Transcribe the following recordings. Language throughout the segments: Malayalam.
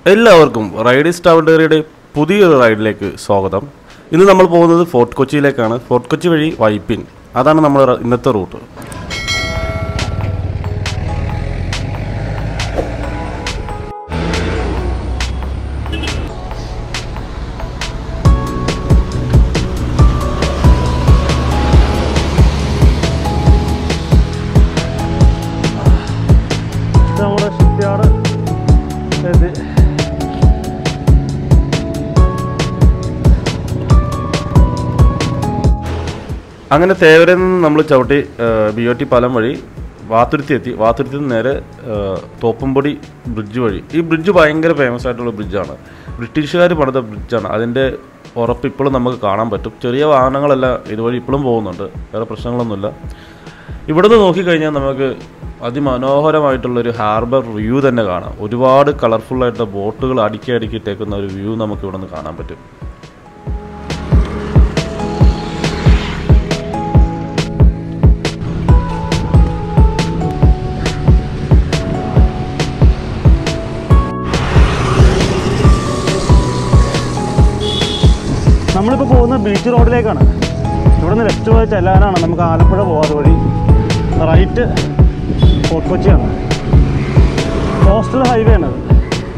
എല്ലാവർക്കും റൈഡിസ് ട്രാവൽഡറിയുടെ പുതിയൊരു റൈഡിലേക്ക് സ്വാഗതം ഇന്ന് നമ്മൾ പോകുന്നത് ഫോർട്ട് കൊച്ചിയിലേക്കാണ് ഫോർട്ട് കൊച്ചി വഴി വൈപ്പിൻ അതാണ് നമ്മുടെ റ- ഇന്നത്തെ റൂട്ട് നമ്മുടെ ഷിപ്പ്യാർഡ് എത്തി അങ്ങനെ തേവരയിൽ നിന്ന് നമ്മൾ ചവിട്ടി ബി ഒ ടി പാലം വഴി വാത്തുരുത്തി എത്തി വാത്തുരുത്തിൽ നിന്ന് നേരെ ആ, തോപ്പുംപൊടി ബ്രിഡ്ജ് വഴി ഈ ബ്രിഡ്ജ് ഭയങ്കര ഫേമസ് ആയിട്ടുള്ള ബ്രിഡ്ജാണ് ബ്രിട്ടീഷുകാർ പണിത ബ്രിഡ്ജാണ് അതിൻ്റെ ഉറപ്പ് ഇപ്പോഴും നമുക്ക് കാണാൻ പറ്റും ചെറിയ വാഹനങ്ങളെല്ലാം ഇതുവഴി ഇപ്പോഴും പോകുന്നുണ്ട് വേറെ പ്രശ്നങ്ങളൊന്നുമില്ല ഇവിടുന്ന് നോക്കിക്കഴിഞ്ഞാൽ നമുക്ക് അതിമനോഹരമായിട്ടുള്ളൊരു ഹാർബർ വ്യൂ തന്നെ കാണാം ഒരുപാട് കളർഫുൾ ആയിട്ടുള്ള ബോട്ടുകൾ അടുക്കി അടുക്കി ഇട്ടേക്കുന്ന ഒരു വ്യൂ നമുക്ക് ഇവിടെ നിന്ന് കാണാൻ പറ്റും നമ്മളിപ്പോൾ പോകുന്നത് ബീച്ച് റോഡിലേക്കാണ് ഇവിടെ നിന്ന് ലെഫ്റ്റ് പോയി ചെല്ലാനാണ് നമുക്ക് ആലപ്പുഴ പോകാതെ വഴി റൈറ്റ് ഫോർട്ട് കൊച്ചിയാണ് കോസ്റ്റൽ ഹൈവേ ആണ് ഇത്.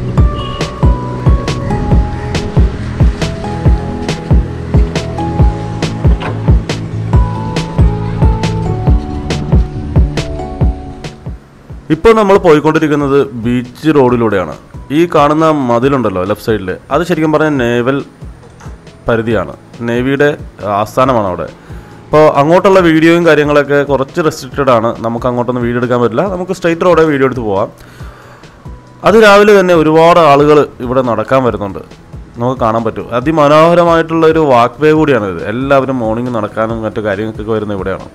ഇപ്പോൾ നമ്മൾ പോയിക്കൊണ്ടിരിക്കുന്നത് ബീച്ച് റോഡിലൂടെയാണ് ഈ കാണുന്ന മതിലുണ്ടല്ലോ ലെഫ്റ്റ് സൈഡിൽ അത് ശരിക്കും പറഞ്ഞാൽ നേവൽ പരിധിയാണ് നേവിയുടെ ആസ്ഥാനമാണ് അവിടെ അപ്പോൾ അങ്ങോട്ടുള്ള വീഡിയോയും കാര്യങ്ങളൊക്കെ കുറച്ച് റെസ്ട്രിക്റ്റഡ് ആണ് നമുക്ക് അങ്ങോട്ടൊന്നും വീഡിയോ എടുക്കാൻ പറ്റില്ല നമുക്ക് സ്ട്രൈറ്റ് റോഡേ വീഡിയോ എടുത്ത് പോവാം അത് രാവിലെ തന്നെ ഒരുപാട് ആളുകൾ ഇവിടെ നടക്കാൻ വരുന്നുണ്ട് നമുക്ക് കാണാൻ പറ്റും അതിമനോഹരമായിട്ടുള്ള ഒരു വാക്ക് വേ കൂടിയാണ് ഇത് എല്ലാവരും മോർണിംഗ് നടക്കാനും മറ്റു കാര്യങ്ങൾക്കൊക്കെ വരുന്നത് ഇവിടെയാണ്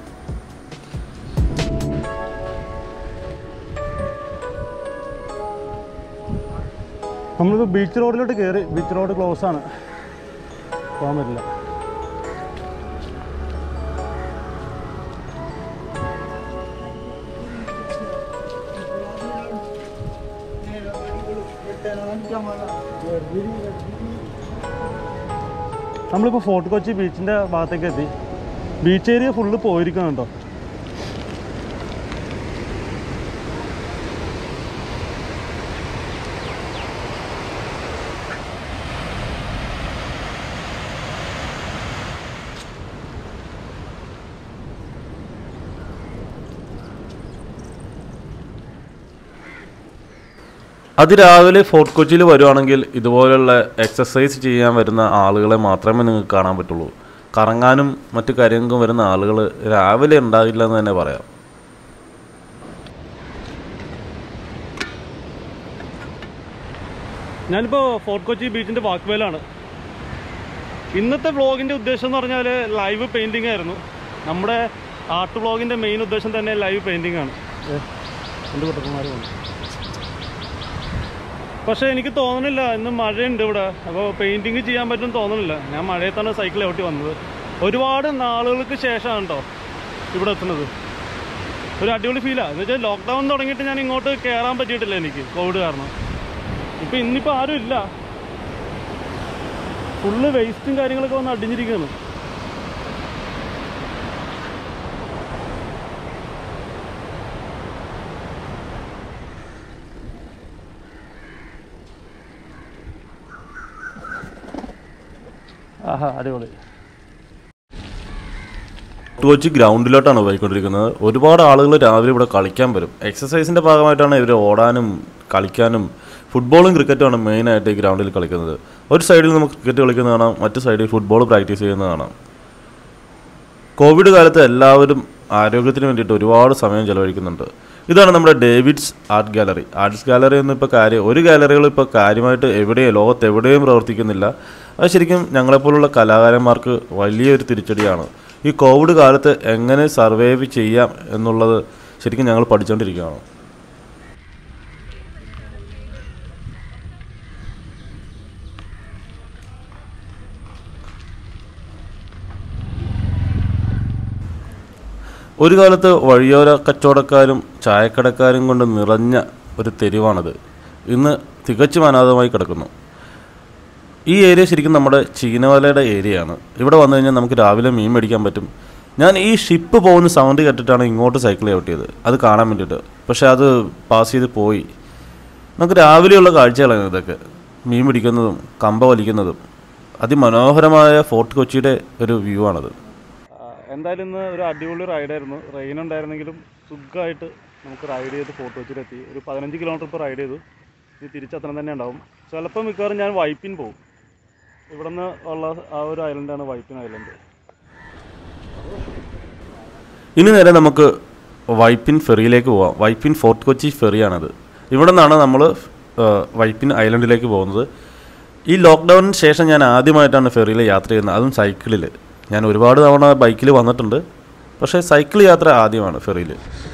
നമ്മളിപ്പോൾ ബീച്ച് റോഡിലോട്ട് കയറി ബീച്ച് റോഡ് ക്ലോസ് ആണ് പോകാൻ പറ്റില്ല നമ്മളിപ്പോൾ ഫോർട്ട് കൊച്ചി ബീച്ചിൻ്റെ ഭാഗത്തേക്ക് എത്തി ബീച്ച് ഏരിയ ഫുള്ള് പോയിരിക്കുന്നുണ്ടോ അതിരാവിലെ ഫോർട്ട് കൊച്ചിയിൽ വരുവാണെങ്കിൽ ഇതുപോലുള്ള എക്സസൈസ് ചെയ്യാൻ വരുന്ന ആളുകളെ മാത്രമേ നിങ്ങൾക്ക് കാണാൻ പറ്റുള്ളൂ കറങ്ങാനും മറ്റു കാര്യങ്ങൾക്കും വരുന്ന ആളുകൾ രാവിലെ ഉണ്ടാവില്ല എന്ന് തന്നെ പറയാം ഞാനിപ്പോൾ ഫോർട്ട് കൊച്ചി ബീച്ചിൻ്റെ വാക്ക്വേലാണ് ഇന്നത്തെ വ്ളോഗിൻ്റെ ഉദ്ദേശം എന്ന് പറഞ്ഞാൽ ലൈവ് പെയിൻറ്റിംഗ് ആയിരുന്നു നമ്മുടെ ആർട്ട് വ്ളോഗിൻ്റെ മെയിൻ ഉദ്ദേശം തന്നെ ലൈവ് പെയിൻറ്റിംഗ് ആണ് ഏ, രണ്ട് കുട്ടന്മാർ വന്നു പക്ഷേ എനിക്ക് തോന്നണില്ല ഇന്ന് മഴയുണ്ട് ഇവിടെ അപ്പോൾ പെയിൻറ്റിങ് ചെയ്യാൻ പറ്റും തോന്നണില്ല ഞാൻ മഴയത്താണ് സൈക്കിൾ ചവിട്ടി വന്നത് ഒരുപാട് നാളുകൾക്ക് ശേഷമാണ് കേട്ടോ ഇവിടെ എത്തുന്നത് ഒരു അടിപൊളി ഫീലാണ് എന്ന് വെച്ചാൽ ലോക്ക്ഡൗൺ തുടങ്ങിയിട്ട് ഞാൻ ഇങ്ങോട്ട് കയറാൻ പറ്റിയിട്ടില്ല എനിക്ക് കോവിഡ് കാരണം ഇപ്പൊ ഇന്നിപ്പോ ആരും ഇല്ല ഫുള്ള് വേസ്റ്റും കാര്യങ്ങളൊക്കെ വന്ന് അടിഞ്ഞിരിക്കുകയാണ് ആഹാ അടിപൊളി ഫോർട്ട് കൊച്ചി ഗ്രൗണ്ടിലോട്ടാണ് പോയിക്കൊണ്ടിരിക്കുന്നത് ഒരുപാട് ആളുകൾ രാവിലെ ഇവിടെ കളിക്കാൻ വരും എക്സസൈസിൻ്റെ ഭാഗമായിട്ടാണ് ഇവർ ഓടാനും കളിക്കാനും ഫുട്ബോളും ക്രിക്കറ്റുമാണ് മെയിനായിട്ട് ഈ ഗ്രൗണ്ടിൽ കളിക്കുന്നത് ഒരു സൈഡിൽ നമുക്ക് ക്രിക്കറ്റ് കളിക്കുന്നത് കാണാം മറ്റു സൈഡിൽ ഫുട്ബോൾ പ്രാക്ടീസ് ചെയ്യുന്നത് കാണാം കോവിഡ് കാലത്ത് എല്ലാവരും ആരോഗ്യത്തിന് വേണ്ടിയിട്ട് ഒരുപാട് സമയം ചെലവഴിക്കുന്നുണ്ട് ഇതാണ് നമ്മുടെ David's art gallery arts gallery ഒന്നും ഇപ്പോൾ കാര്യം ഒരു ഗാലറികളും ഇപ്പോൾ കാര്യമായിട്ട് എവിടെയും ലോകത്ത് എവിടെയും പ്രവർത്തിക്കുന്നില്ല അത് ശരിക്കും ഞങ്ങളെപ്പോലുള്ള കലാകാരന്മാർക്ക് വലിയൊരു തിരിച്ചടിയാണ് ഈ കോവിഡ് കാലത്ത് എങ്ങനെ സർവൈവ് ചെയ്യാം എന്നുള്ളത് ശരിക്കും ഞങ്ങൾ പഠിച്ചുകൊണ്ടിരിക്കുകയാണ് ഒരു കാലത്ത് വഴിയോര കച്ചവടക്കാരും ചായക്കടക്കാരും കൊണ്ട് നിറഞ്ഞ ഒരു തെരുവാണത് ഇന്ന് തികച്ചും അനാഥമായി കിടക്കുന്നു ഈ ഏരിയ ശരിക്കും നമ്മുടെ ചീനവലയുടെ ഏരിയയാണ് ഇവിടെ വന്നു കഴിഞ്ഞാൽ നമുക്ക് രാവിലെ മീൻ മേടിക്കാൻ പറ്റും ഞാൻ ഈ ഷിപ്പ് പോകുന്ന സൗണ്ട് കേട്ടിട്ടാണ് ഇങ്ങോട്ട് സൈക്കിൾ ചവിട്ടിയത് അത് കാണാൻ വേണ്ടിയിട്ട് പക്ഷേ അത് പാസ് ചെയ്ത് പോയി നമുക്ക് രാവിലെയുള്ള കാഴ്ചകളാണ് ഇതൊക്കെ മീൻ പിടിക്കുന്നതും കമ്പ വലിക്കുന്നതും അതിമനോഹരമായ ഫോർട്ട് കൊച്ചിയുടെ ഒരു വ്യൂ ആണത് എന്തായാലും ഇന്ന് ഒരു അടിപൊളി റൈഡായിരുന്നു റെയിൻ ഉണ്ടായിരുന്നെങ്കിലും സുഖമായിട്ട് നമുക്ക് റൈഡ് ചെയ്ത് ഫോർട്ട് കൊച്ചിയിലെത്തി ഒരു പതിനഞ്ച് കിലോമീറ്റർ ഇപ്പോൾ റൈഡ് ചെയ്തു ഇനി തിരിച്ചത്ര തന്നെ ഉണ്ടാവും ചിലപ്പോൾ മിക്കവാറും ഞാൻ വൈപ്പിൻ പോകും ഇവിടെ നിന്ന് ഉള്ള ആ ഒരു ഐലൻഡാണ് വൈപ്പിൻ ഐലൻഡ് ഇനി നേരെ നമുക്ക് വൈപ്പിൻ ഫെറിയിലേക്ക് പോവാം വൈപ്പിൻ ഫോർട്ട് കൊച്ചി ഫെറിയാണത് ഇവിടെ നിന്നാണ് നമ്മൾ വൈപ്പിൻ ഐലൻഡിലേക്ക് പോകുന്നത് ഈ ലോക്ക്ഡൗണിന് ശേഷം ഞാൻ ആദ്യമായിട്ടാണ് ഫെറിയിൽ യാത്ര ചെയ്യുന്നത് അതും സൈക്കിളിൽ ഞാൻ ഒരുപാട് തവണ ബൈക്കിൽ വന്നിട്ടുണ്ട് പക്ഷേ സൈക്കിൾ യാത്ര ആദ്യമാണ് ഫെറിയിൽ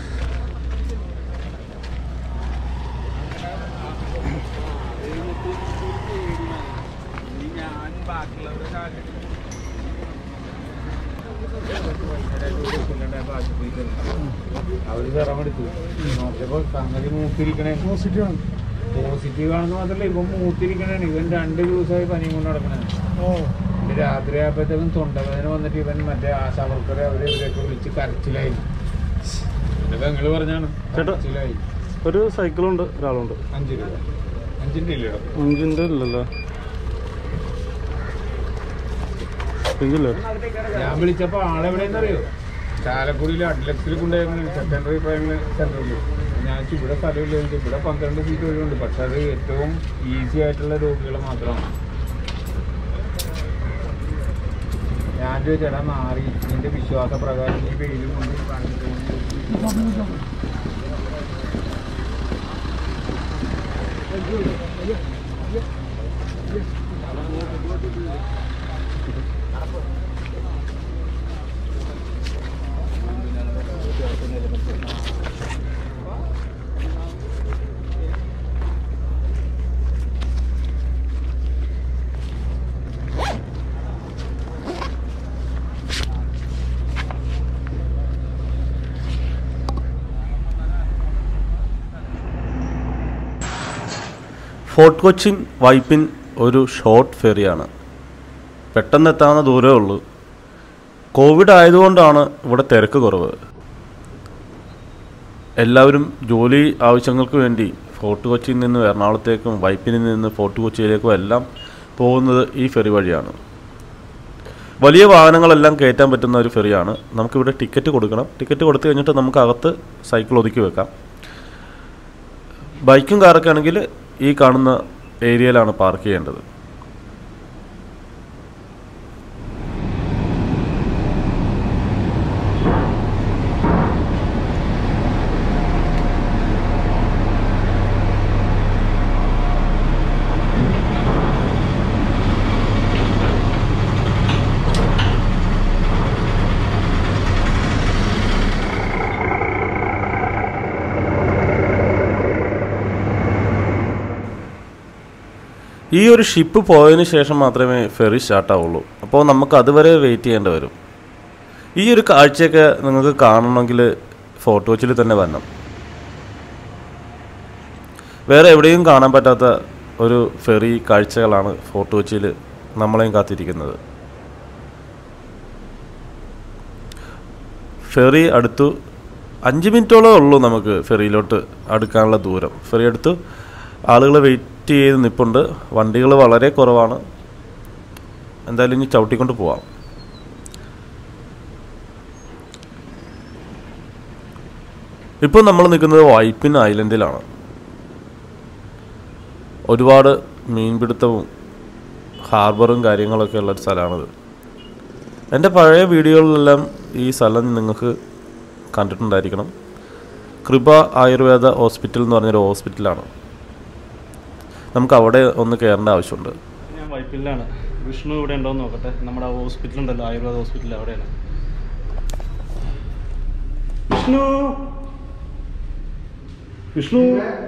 അവര് വിറമെടുത്തു നോക്കിയപ്പോ സംഗതി മൂത്തിരിക്കണേ പോസിറ്റീവ് ആണെന്ന് മാത്രല്ല ഇവൻ മൂത്തിരിക്കണാണ് ഇവൻ രണ്ട് ദിവസമായി പനിയും കൊണ്ട് നടക്കണേ എന്നിട്ട് രാത്രി ആയപ്പോഴത്തേക്കും തൊണ്ടവേദന വന്നിട്ട് ഇവൻ മറ്റേ ആശാവർക്കറെ അവരെ ഇവരെയൊക്കെ വിളിച്ച് കരച്ചിലായി എന്റെ പെങ്ങള് പറഞ്ഞാണ് ചേട്ടാ. കരച്ചിലായി ഒരു സൈക്കിളുണ്ട് ഒരാളുണ്ട് അഞ്ച് രൂപ അഞ്ചിന്റെ ഇല്ലയോ അഞ്ചിൻ്റെ ഇല്ലല്ലോ ഇല്ലേ ഞാൻ വിളിച്ചപ്പോ ആളെവിടെയെന്നറിയോ ചാലക്കുടിയിൽ അഡ്ലക്സിൽ കൊണ്ടുപോയിരുന്നു സെക്കൻഡറി പ്രൈമറി സെന്ററിൽ ഞാൻ ചോദിച്ചു, ഇവിടെ സ്ഥലമില്ല ചോദിച്ചു. ഇവിടെ പന്ത്രണ്ട് സീറ്റ് ഒഴിവുണ്ട് പക്ഷെ അത് ഏറ്റവും ഈസി ആയിട്ടുള്ള രോഗികൾ മാത്രമാണ് ഞാൻ ചോദിച്ചേടാ മാറി നിന്റെ വിശ്വാസ പ്രകാരം ഈ വെയിലും കൊണ്ട് കാണിച്ചു ഫോർട്ട് കൊച്ചിൻ വൈപ്പിൻ ഒരു ഷോർട്ട് ഫെറിയാണ് പെട്ടെന്ന് എത്താവുന്ന ദൂരമേ ഉള്ളൂ കോവിഡ് ആയതുകൊണ്ടാണ് ഇവിടെ തിരക്ക് കുറവ് എല്ലാവരും ജോലി ആവശ്യങ്ങൾക്ക് വേണ്ടി ഫോർട്ട് കൊച്ചിയിൽ നിന്ന് എറണാകുളത്തേക്കും വൈപ്പിനിൽ നിന്ന് ഫോർട്ട് കൊച്ചിയിലേക്കും എല്ലാം പോകുന്നത് ഈ ഫെറി വഴിയാണ് വലിയ വാഹനങ്ങളെല്ലാം കയറ്റാൻ പറ്റുന്ന ഒരു ഫെറിയാണ് നമുക്കിവിടെ ടിക്കറ്റ് കൊടുക്കണം ടിക്കറ്റ് കൊടുത്തു കഴിഞ്ഞിട്ട് നമുക്ക് അകത്ത് സൈക്കിൾ ഒതുക്കി വെക്കാം ബൈക്കും കാറൊക്കെ ആണെങ്കിൽ ഈ കാണുന്ന ഏരിയയിലാണ് പാർക്ക് ചെയ്യേണ്ടത് ഈ ഒരു ഷിപ്പ് പോയതിന് ശേഷം മാത്രമേ ഫെറി സ്റ്റാർട്ടാവുള്ളൂ അപ്പോൾ നമുക്ക് അതുവരെ വെയിറ്റ് ചെയ്യേണ്ടി വരും ഈ ഒരു കാഴ്ചയൊക്കെ നിങ്ങൾക്ക് കാണണമെങ്കിൽ ഫോർട്ട് കൊച്ചിയിൽ തന്നെ വരണം വേറെ എവിടെയും കാണാൻ പറ്റാത്ത ഒരു ഫെറി കാഴ്ചകളാണ് ഫോർട്ട് കൊച്ചിയിൽ നമ്മളെയും കാത്തിരിക്കുന്നത് ഫെറി അടുത്തു അഞ്ച് മിനിറ്റോളം ഉള്ളൂ നമുക്ക് ഫെറിയിലോട്ട് അടുക്കാനുള്ള ദൂരം ഫെറി അടുത്ത് ആളുകൾ വെയിറ്റ് ചെയ്ത് നിൽപ്പുണ്ട് വണ്ടികൾ വളരെ കുറവാണ് എന്തായാലും ഇനി ചവിട്ടിക്കൊണ്ട് പോവാം ഇപ്പോൾ നമ്മൾ നിൽക്കുന്നത് വൈപ്പിൻ ഐലൻഡിലാണ് ഒരുപാട് മീൻപിടുത്തവും ഹാർബറും കാര്യങ്ങളൊക്കെ ഉള്ള ഒരു സ്ഥലമാണിത് എൻ്റെ പഴയ വീഡിയോകളിലെല്ലാം ഈ സ്ഥലം നിങ്ങൾക്ക് കണ്ടിട്ടുണ്ടായിരിക്കണം കൃപ ആയുർവേദ ഹോസ്പിറ്റൽ എന്ന് പറഞ്ഞൊരു ഹോസ്പിറ്റലാണ് നമുക്ക് അവിടെ ഒന്ന് കയറേണ്ട ആവശ്യമുണ്ട് ഞാൻ വൈപ്പിലാണ് വിഷ്ണു ഇവിടെ ഉണ്ടോ എന്ന് നോക്കട്ടെ നമ്മുടെ ആ ഹോസ്പിറ്റൽ ഉണ്ടല്ലോ ആയുർവേദ ഹോസ്പിറ്റൽ അവിടെയാണ് വിഷ്ണു വിഷ്ണു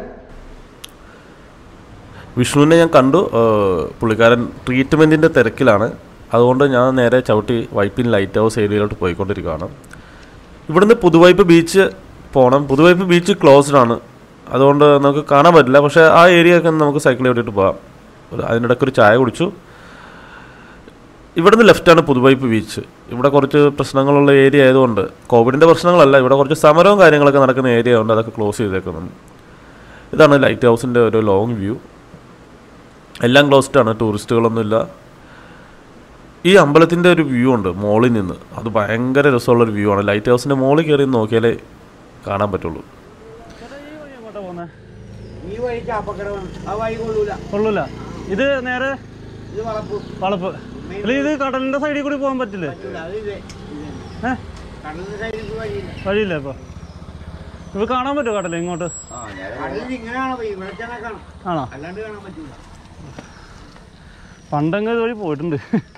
വിഷ്ണുവിനെ ഞാൻ കണ്ടു ഏഹ് പുള്ളിക്കാരൻ ട്രീറ്റ്മെൻറ്റിൻ്റെ തിരക്കിലാണ് അതുകൊണ്ട് ഞാൻ നേരെ ചവിട്ടി വൈപ്പിൻ ലൈറ്റ് ഹൗസ് ഏരിയയിലോട്ട് പോയിക്കൊണ്ടിരിക്കുകയാണ് ഇവിടുന്ന് പുതുവൈപ്പ് ബീച്ച് പോകണം പുതുവൈപ്പ് ബീച്ച് ക്ലോസ്ഡ് ആണ് അതുകൊണ്ട് നമുക്ക് കാണാൻ പറ്റില്ല പക്ഷേ ആ ഏരിയ ഒക്കെ നമുക്ക് സൈക്കിൾ ചവിട്ടിയിട്ട് പോകാം ഒരു അതിനിടയ്ക്ക് ഒരു ചായ കുടിച്ചു ഇവിടുന്ന് ലെഫ്റ്റാണ് പുതുവൈപ്പ് ബീച്ച് ഇവിടെ കുറച്ച് പ്രശ്നങ്ങളുള്ള ഏരിയ ആയതുകൊണ്ട് കോവിഡിൻ്റെ പ്രശ്നങ്ങളല്ല ഇവിടെ കുറച്ച് സമരവും കാര്യങ്ങളൊക്കെ നടക്കുന്ന ഏരിയ ഉണ്ട് അതൊക്കെ ക്ലോസ് ചെയ്തേക്കുന്നു ഇതാണ് ലൈറ്റ് ഹൗസിൻ്റെ ഒരു ലോങ് വ്യൂ എല്ലാം ക്ലോസ്ഡ് ആണ് ടൂറിസ്റ്റുകളൊന്നുമില്ല ഈ അമ്പലത്തിൻ്റെ ഒരു വ്യൂ ഉണ്ട് മോളിൽ നിന്ന് അത് ഭയങ്കര രസമുള്ളൊരു വ്യൂ ആണ് ലൈറ്റ് ഹൗസിൻ്റെ മോളിൽ കയറി നോക്കിയാലേ കാണാൻ പറ്റുള്ളൂ എങ്ങോട്ടാ പോകുന്നത് ഈ വഴിക്ക് അപകടമാണ് ആ വഴി കൊള്ളൂല കൊള്ളൂല ഇത് നേരെ ഇത് വളപ്പ് വളപ്പ് അല്ല ഇത് കടലിന്റെ സൈഡിൽ കൂടി പോകാൻ പറ്റില്ലേ അത് ഇത് ഏ കടലിന്റെ സൈഡിൽ വഴിയില്ല വഴിയില്ല ഇപ്പൊ ഇപ്പൊ കാണാൻ പറ്റുമോ കടൽ ഇങ്ങോട്ട് കടലിൽ ഇങ്ങനെ കാണാം ഇവിടെ ചെന്നാൽ കാണാം ആണോ അല്ലാണ്ട് കാണാൻ പറ്റൂല പണ്ടങ്ങ് ഇതുവഴി പോയിട്ടുണ്ട്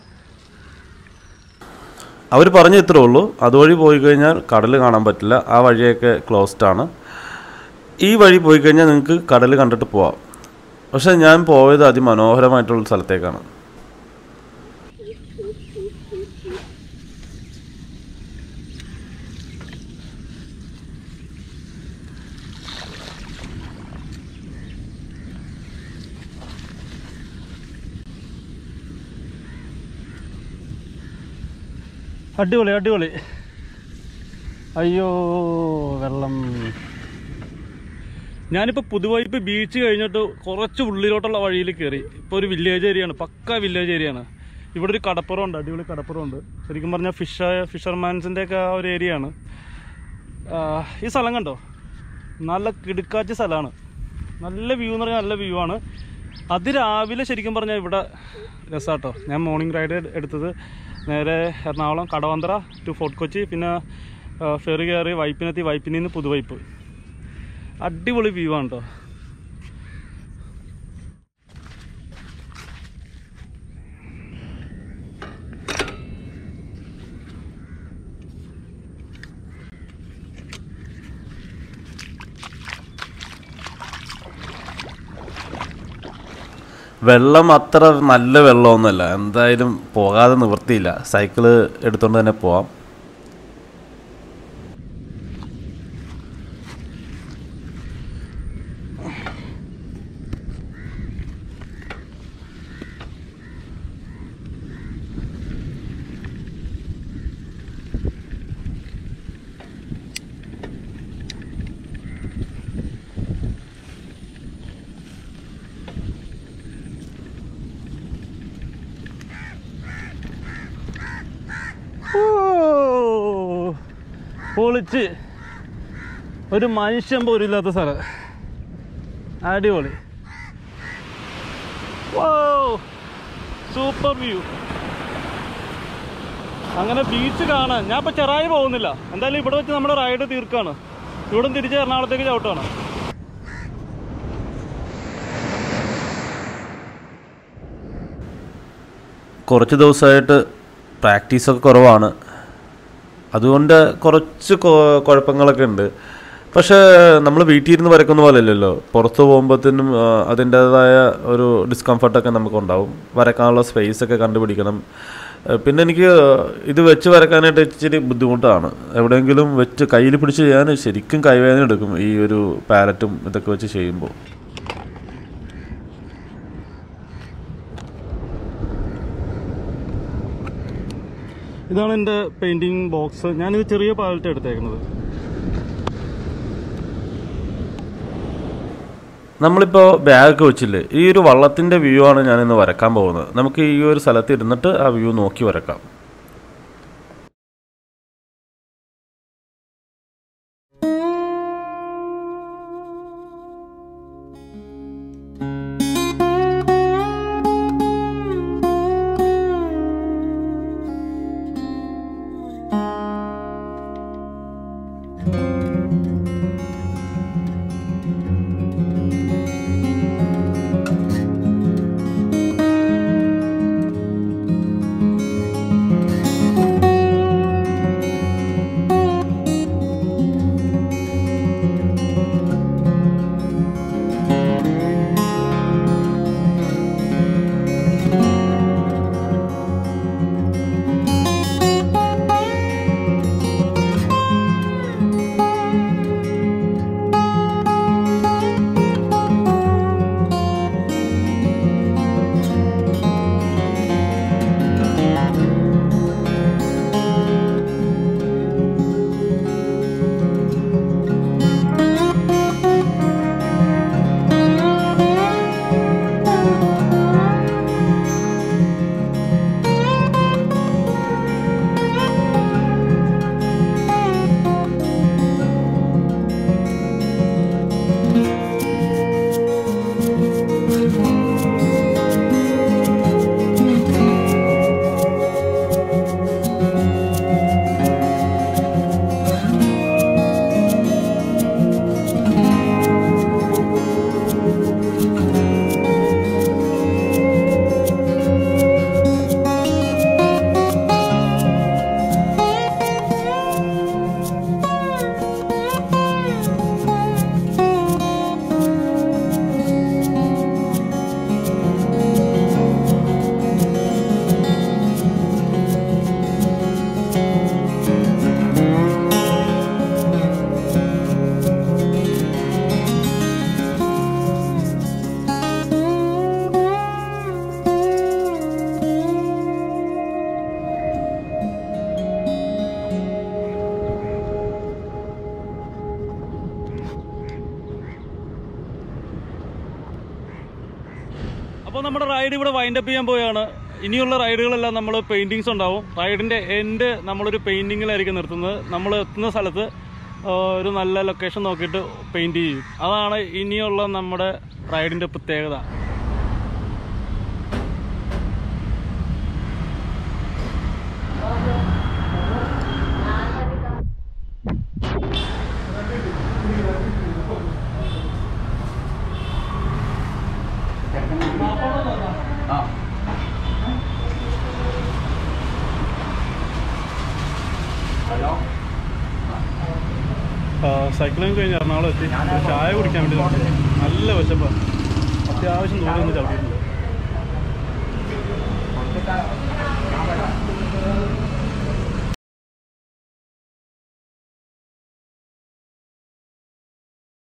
അവർ പറഞ്ഞ ഇത്രേ ഉള്ളൂ അതുവഴി പോയി കഴിഞ്ഞാൽ കടൽ കാണാൻ പറ്റില്ല ആ വഴിയൊക്കെ ക്ലോസ്ഡ് ആണ് ഈ വഴി പോയി കഴിഞ്ഞാൽ നിങ്ങൾക്ക് കടൽ കണ്ടിട്ട് പോവാം പക്ഷേ ഞാൻ പോയത് അതിമനോഹരമായിട്ടുള്ള സ്ഥലത്തേക്കാണ് അടിപൊളി അടിപൊളി അയ്യോ വെള്ളം ഞാനിപ്പോൾ പുതുവൈപ്പ് ബീച്ച് കഴിഞ്ഞിട്ട് കുറച്ച് ഉള്ളിലോട്ടുള്ള വഴിയിൽ കയറി ഇപ്പോൾ ഒരു വില്ലേജ് ഏരിയയാണ് പക്ക വില്ലേജ് ഏരിയയാണ് ഇവിടെ ഒരു കടപ്പുറം ഉണ്ട് അടിപൊളി കടപ്പുറം ഉണ്ട് ശരിക്കും പറഞ്ഞാൽ ഫിഷ ഫിഷർമാൻസിൻ്റെ ഒക്കെ ആ ഒരു ഏരിയ ആണ് ആ, ഈ സ്ഥലം കണ്ടോ നല്ല കിടുക്കാച്ച സ്ഥലമാണ് നല്ല വ്യൂ എന്ന് പറഞ്ഞാൽ നല്ല വ്യൂ ആണ് അതിരാവിലെ ശരിക്കും പറഞ്ഞാൽ ഇവിടെ രസമാട്ടോ ഞാൻ മോർണിംഗ് റൈഡ് എടുത്തത് നേരെ എറണാകുളം കടവന്ത്ര ടു ഫോർട്ട് കൊച്ചി പിന്നെ ആ, ഫെറി കയറി വൈപ്പിനെത്തി വൈപ്പിനിൽ നിന്ന് പുതുവൈപ്പ് അടിപൊളി വ്യൂ ആണ് കേട്ടോ വെള്ളം അത്ര നല്ല വെള്ളമൊന്നുമല്ല എന്തായാലും പോകാതെ നിവൃത്തിയില്ല സൈക്കിള് എടുത്തുകൊണ്ട് തന്നെ പോവാം ഓ, പൊളിച്ച് ഒരു മനുഷ്യൻ പോലും ഇല്ലാത്ത സ്ഥലം അടിപൊളി ഓ സൂപ്പർ വ്യൂ അങ്ങനെ ബീച്ച് കാണാൻ ഞാൻ ഇപ്പൊ ചെറായി പോകുന്നില്ല എന്തായാലും ഇവിടെ വെച്ച് നമ്മുടെ റൈഡ് തീർക്കാണ് ഇവിടെ നിന്ന് തിരിച്ച് എറണാകുളത്തേക്ക് ചവിട്ടാണ് കുറച്ച് ദിവസമായിട്ട് പ്രാക്ടീസൊക്കെ കുറവാണ് അതുകൊണ്ട് കുറച്ച് കൊ- കുഴപ്പങ്ങളൊക്കെ ഉണ്ട് പക്ഷേ നമ്മൾ വീട്ടിൽ ഇരുന്ന് വരക്കുന്ന പോലെ അല്ലല്ലോ പുറത്ത് പോകുമ്പോഴത്തേനും അതിൻ്റേതായ ഒരു ഡിസ്കംഫർട്ടൊക്കെ നമുക്കുണ്ടാവും വരക്കാനുള്ള സ്പേസ് ഒക്കെ കണ്ടുപിടിക്കണം ആ, പിന്നെ എനിക്ക് ഇത് വെച്ച് വരക്കാനായിട്ട് ഇച്ചിരി ബുദ്ധിമുട്ടാണ് എവിടെയെങ്കിലും വെച്ച് കയ്യിൽ പിടിച്ച് ചെയ്യാൻ ശരിക്കും കൈവേദന എടുക്കും ഈ ഒരു പാലറ്റും ഇതൊക്കെ വെച്ച് ചെയ്യുമ്പോൾ ഇതാണ് എൻ്റെ പെയിൻറ്റിങ് ബോക്സ് ഞാനിത് ചെറിയ പാലറ്റ് എടുത്തേക്കുന്നത് നമ്മളിപ്പോൾ ബാഗ് വെച്ചില്ലേ ഈ ഒരു വള്ളത്തിൻ്റെ വ്യൂ ആണ് ഞാനിന്ന് വരക്കാൻ പോകുന്നത് നമുക്ക് ഈ ഒരു സ്ഥലത്ത് ഇരുന്നിട്ട് ആ വ്യൂ നോക്കി വരക്കാം അപ്പോൾ നമ്മുടെ റൈഡ് ഇവിടെ വൈൻഡ് അപ്പ് ചെയ്യാൻ പോവുകയാണ് ഇനിയുള്ള റൈഡുകളെല്ലാം നമ്മൾ പെയിൻറ്റിങ്സ് ഉണ്ടാവും റൈഡിൻ്റെ എൻഡ് നമ്മളൊരു പെയിൻറ്റിങ്ങിലായിരിക്കും നിർത്തുന്നത് നമ്മൾ എത്തുന്ന സ്ഥലത്ത് ആ, ഒരു നല്ല ലൊക്കേഷൻ നോക്കിയിട്ട് പെയിൻറ്റ് ചെയ്യും അതാണ് ഇനിയുള്ള നമ്മുടെ റൈഡിൻ്റെ പ്രത്യേകത സൈക്ലിംഗ് കഴിഞ്ഞ് എറണാകുളം എത്തി ഒരു ചായ കുടിക്കാൻ വേണ്ടി നോക്കി നല്ല വിശപ്പാണ് അത്യാവശ്യം ദൂരം ഒന്ന് ചവിട്ടിയിട്ടുണ്ട്